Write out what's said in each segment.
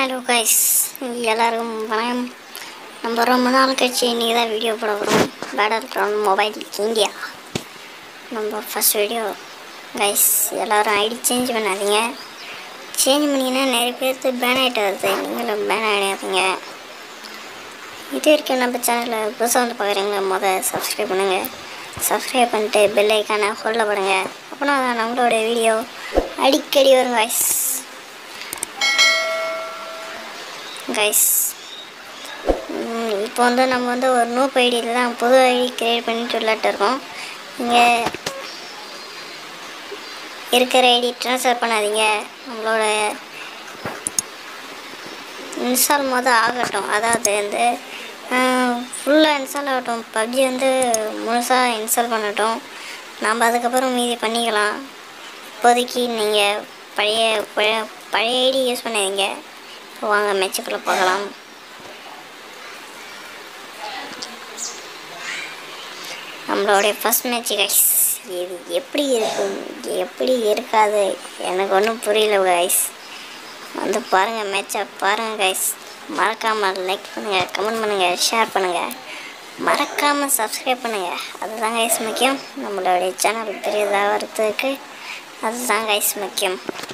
Hello guys எல்லாருக்கும் வணக்கம் நம்ம ரொம்ப நாள் கழிச்சு இன்றைக்கி தான் வீடியோ போட போகிறோம் பேட்டர் கிரவுண்ட் மொபைல் இந்தியா நம்ம ஃபஸ்ட் வீடியோ கைஸ் எல்லோரும் ஐடி சேஞ்ச் பண்ணாதீங்க சேஞ்ச் பண்ணிங்கன்னா நிறைய பேருக்கு பேன் ஆகிட்டு வருது நீங்களும் பேன் ஆகிடாதீங்க இது வரைக்கும் நம்ம சேனலில் புதுசாக வந்து பார்க்குறீங்களா மொதல் சப்ஸ்கிரைப் பண்ணுங்கள் சப்ஸ்கிரைப் பண்ணிட்டு பெல் ஐக்கானை ஹோல்டில் பண்ணுங்க அப்போனா நம்மளோட வீடியோ அடிக்கடி வரும் கைஸ் கைஸ் இப்போ வந்து நம்ம வந்து ஒரு நூப் ஐடியில் தான் புது ஐடி கிரியேட் பண்ணிட்டு விளாட்டு இருக்கோம் இங்கே இருக்கிற ஐடி ட்ரான்ஸ்ஃபர் பண்ணாதீங்க நம்மளோட இன்ஸ்டால் மொதல் ஆகட்டும் அதாவது வந்து ஃபுல்லாக இன்ஸ்டால் ஆகட்டும் பப்ஜி வந்து முழுசாக இன்ஸ்டால் பண்ணட்டும் நம்ம அதுக்கப்புறம் மீதி பண்ணிக்கலாம் இப்போதைக்கு நீங்கள் பழைய பழைய பழைய ஐடி யூஸ் பண்ணாதீங்க இப்போ வாங்க மேட்சுக்குள்ளே போகலாம் நம்மளுடைய ஃபஸ்ட் மேட்ச் கைஸ் இது எப்படி இருக்கும் எப்படி இருக்காது எனக்கு ஒன்றும் புரியல கைஸ் வந்து பாருங்கள் மேட்சை பாருங்கள் கைஸ் மறக்காமல் லைக் பண்ணுங்கள் கமெண்ட் பண்ணுங்கள் ஷேர் பண்ணுங்கள் மறக்காமல் சப்ஸ்கிரைப் பண்ணுங்கள் அதுதான் கைஸ் முக்கியம் நம்மளுடைய சேனல் பெரியதாக வரதுக்கு அதுதான் கைஸ் முக்கியம்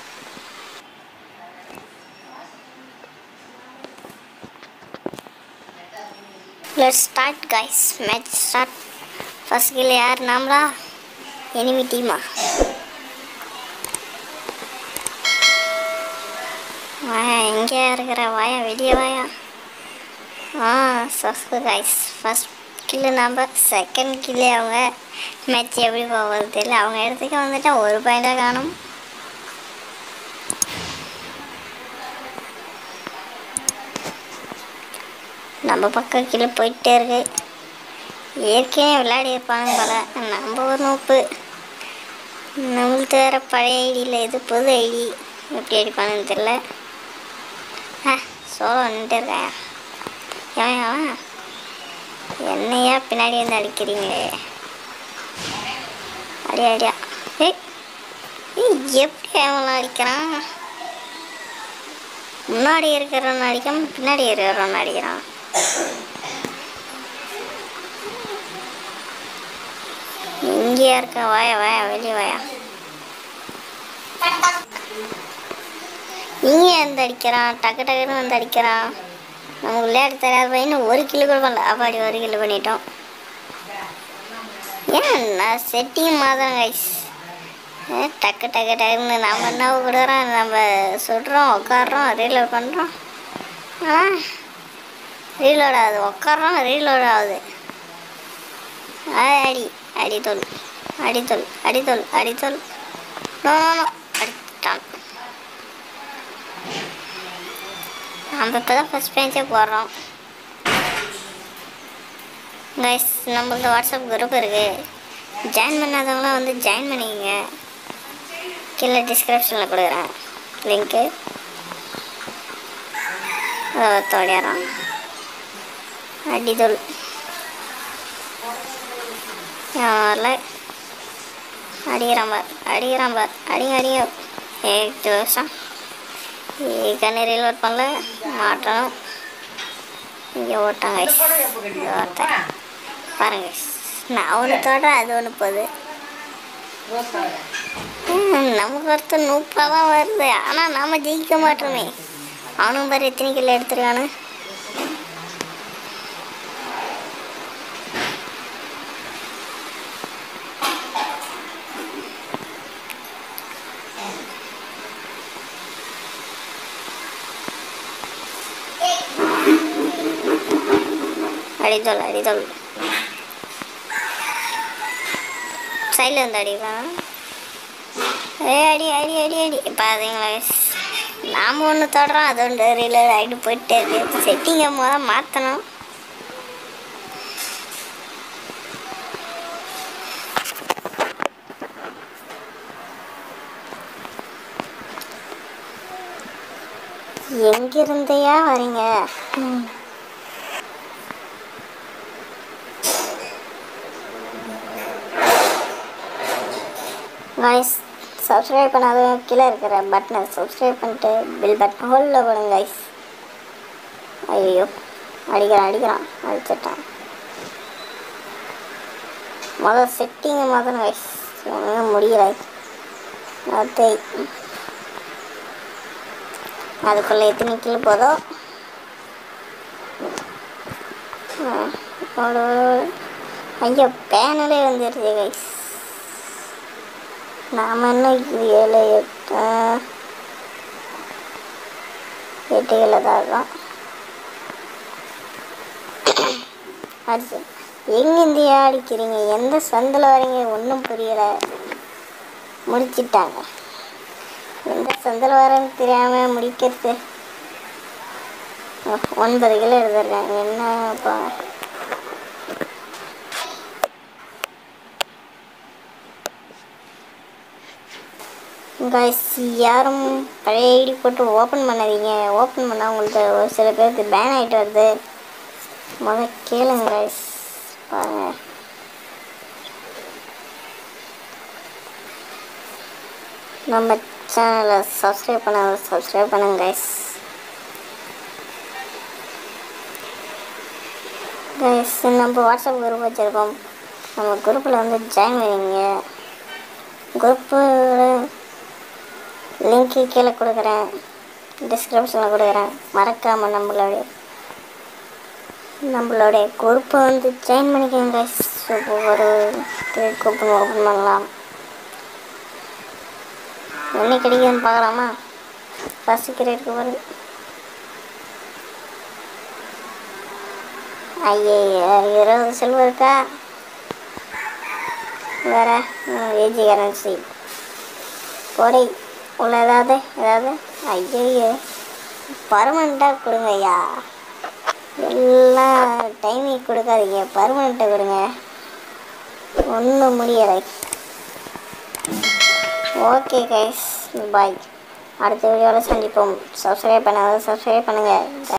let's start guys match start first kill யார் நாமளா எனிமி டீமா வாயா எங்கே இருக்கிற வாயா வெளியே வாயா ஆ சஸ்கு கைஸ் ஃபர்ஸ்ட் கில்லு நம்ம செகண்ட் கில்லு அவங்க மேட்ச் எப்படி போகிறது தெரியல அவங்க இடத்துக்கு வந்துட்டா ஒரு பாயிண்டாக காணும் நம்ம பக்கம் கீழே போயிட்டே இருக்கு ஏற்கனவே விளையாடி இருப்பாங்க போல நம்ம ஒரு நோப்பு நம்மளுக்கு வேறு பழைய ஐடியில் இது புது ஐடி எப்படி அடிப்பானுன்னு தெரில ஆ சோளம் வந்துட்டு இருக்காயா ஏன் அவன் என்னையா பின்னாடி வந்து அடிக்கிறீங்களே அடியா அடியா ஏய் ஏய், எப்படி அவன் அடிக்கிறான் முன்னாடி இருக்கிறவன் அடிக்காம பின்னாடி இருக்கிறவன் அடிக்கிறான் இங்கேயா இருக்க வாயா வாயா வெளியே வாயா இங்கே வந்து அடிக்கிறான் டக்கு டக்குன்னு வந்து அடிக்கிறான் நமக்கு விளையாட தெரியாத பையன் ஒரு கிலோ கூட பண்ணல அப்பாடி ஒரு கிலோ பண்ணிட்டோம் ஏன் நான் செட்டிங் மாதம் கைஸ் டக்கு டக்கு டக்குன்னு நம்ம என்ன கொடுக்குறோம் நம்ம சுடுறோம் உட்காடுறோம் ரீலோட் பண்ணுறோம் ஆ ரீலோட் ஆகுது உட்காடுறோம் ரீலோட் ஆகுது ஆ, அடி அடித்தொல் அடித்தொல் அடித்தொல் அடித்தொல் நோ நோ, நோ அடித்தான் நம்ம இப்போ தான் ஃபஸ்ட் பெஞ்சே போடுறோம் கைஸ் நம்மளது வாட்ஸ்அப் குரூப் இருக்குது ஜாயின் பண்ணாதவங்களாம் வந்து ஜாயின் பண்ணிக்கங்க கீழே டிஸ்கிரிப்ஷனில் கொடுக்குறேன் லிங்க்கு தோடியாரம் அடிதொல் வரல அடிக்கிறான் பார் அடிக்கிறான் பார் அடிங்க அடிங்க ஏ ஜோஷம் ஏ கண்ணு ரீலோட் பண்ணல மாட்டணும் இங்கே ஓட்டாங்க ஒருத்தன் பாருங்க நான் ஒன்று தோடுறேன் அது ஒன்று போகுது ம், நமக்கு ஒருத்தர் நூப்பாக தான் வருது ஆனால் நாம் ஜெயிக்க மாட்டோமே அவனும் பாரு எத்தனை கிலோ எடுத்துருக்கானு அடித்தோல் அடித்தோல் சைடில் வந்து அடிக்கலாம் ஏ அடி அடி அடி அடி பாத்தீங்களா நாம் ஒன்று தொடறோம் அது ஒன்று ரீலர் ஆகிட்டு போயிட்டே இருக்கு செட்டிங்கை முதல் மாற்றணும் எங்கிருந்தையா வரீங்க ம் காய்ஸ் சப்ஸ்கிரைப் பண்ணாதவங்க கீழே இருக்கிற பட்டனை சப்ஸ்கிரைப் பண்ணிட்டு பில் பட்டன் ஹோல்டில் போடுங்க கைஸ் ஐயோ அடிக்கிறான் அடிக்கிறான் அடிச்சிட்டான் முதல் செட்டிங்கை மாற்றணும் கைஸ் ஒன்றும் முடியல அடுத்து அதுக்குள்ளே எத்தனை கிலோ போதோ ஆ, ஓடு, ஓடு, ஓடு. ஐயோ பேனலே வந்துடுது கைஸ் நாம் என்ன இது ஏழு எட்டு எட்டு கிலோ தான் இருக்கோம் அடுத்து எங்கேருந்து அடிக்கிறீங்க எந்த சந்தில் வரீங்க ஒன்றும் புரியலை முடிச்சிட்டாங்க எந்த சந்தில் வரேன்னு தெரியாமல் முடிக்கிறது ஒ- ஒன்பது கிலோ எடுத்துருக்காங்க என்ன இப்போ guys யாரும் பழைய ஐடி போட்டு ஓப்பன் பண்ணாதீங்க ஓப்பன் பண்ணால் உங்களுக்கு ஒரு சில பேருக்கு பேன் ஆகிட்டு வருது முதல்ல கேளுங்க guys பாருங்க நம்ம சேனலை சப்ஸ்கிரைப் பண்ண சப்ஸ்கிரைப் பண்ணுங்க guys guys நம்ம வாட்ஸ்அப் குரூப் வச்சுருக்கோம் நம்ம குரூப்பில் வந்து ஜாயின் பண்ணிங்க குரூப்பு லிங்க்கு கீழே கொடுக்குறேன் டிஸ்கிரிப்ஷனில் கொடுக்குறேன் மறக்காமல் நம்மளுடைய நம்மளுடைய குரூப்பை வந்து ஜாயின் பண்ணிக்கோங்க guys. இப்போ ஒரு கிரெடிட் கூப்பன் ஓப்பன் பண்ணலாம் என்ன கிடைக்குதுன்னு பார்க்கலாமா ஃபஸ்ட்டு கிரெடிட் கூப்பன் ஐயே இருபது செல்வம் இருக்கா வேற ஏஜி கரன்சி கொடை உள்ள ஏதாவது ஏதாவது ஐயோ பர்மனெண்ட்டாக கொடுங்க ஐயா எல்லாம் டைமிங் கொடுக்காதீங்க பர்மனெண்ட்டை கொடுங்க ஒன்றும் முடியலை ஓகே கைஸ் பாய் அடுத்த வீடியோவில் சந்திப்போம் சப்ஸ்கிரைப் பண்ணாத சப்ஸ்கிரைப் பண்ணுங்கள்